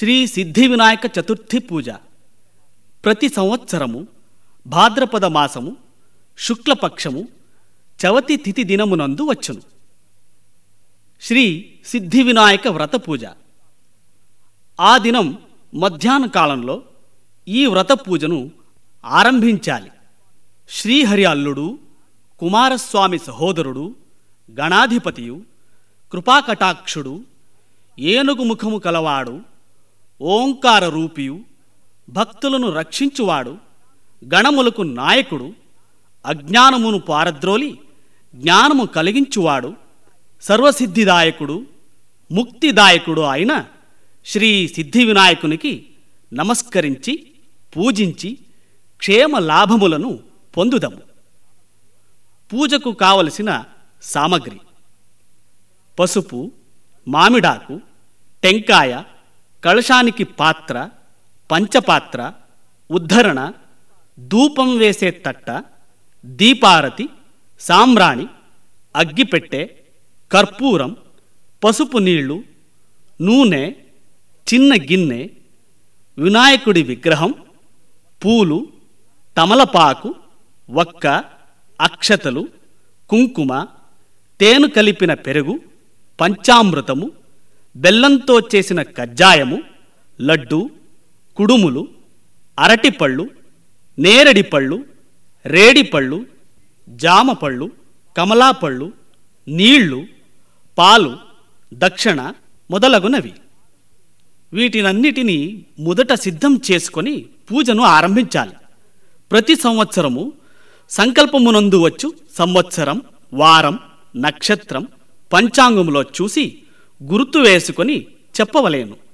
శ్రీ సిద్ధి వినాయక చతుర్థి పూజ ప్రతి సంవత్సరము భాద్రపద మాసము శుక్లపక్షము చవతి తిథి దినమునందు వచ్చును శ్రీ సిద్ధి వినాయక వ్రత పూజ ఆ దినం మధ్యాహ్న కాలంలో ఈ వ్రత పూజను ఆరంభించాలి శ్రీహరి అల్లుడు కుమారస్వామి సహోదరుడు గణాధిపతియు కృపాకటాక్షుడు ఏనుగు ముఖము కలవాడు ఓంకార రూపియు భక్తులను రక్షించువాడు గణములకు నాయకుడు అజ్ఞానమును పారద్రోలి జ్ఞానము కలిగించువాడు సర్వసిద్ధిదాయకుడు ముక్తిదాయకుడు అయిన శ్రీ సిద్ధి వినాయకునికి నమస్కరించి పూజించి క్షేమ లాభములను పొందుదము పూజకు కావలసిన సామగ్రి పసుపు మామిడాకు టెంకాయ కలశానికి పాత్ర పంచపాత్ర ఉద్ధరణ ధూపం వేసే తట్ట దీపారతి సాంబ్రాణి అగ్గిపెట్టె కర్పూరం పసుపు నీళ్లు నూనె చిన్న గిన్నె వినాయకుడి విగ్రహం పూలు తమలపాకు వక్క అక్షతలు కుంకుమ తేను కలిపిన పెరుగు పంచామృతము బెల్లంతో చేసిన కజ్జాయము లడ్డు కుడుములు అరటిపళ్ళు నేరడిపళ్ళు రేడిపళ్ళు జామపళ్ళు కమలాపళ్ళు నీళ్లు పాలు దక్షిణ మొదలగునవి వీటినన్నిటినీ మొదట సిద్ధం చేసుకొని పూజను ఆరంభించాలి ప్రతి సంవత్సరము సంకల్పమునందు వచ్చు సంవత్సరం వారం నక్షత్రం పంచాంగములో చూసి గుర్తు వేసుకొని చెప్పవలేను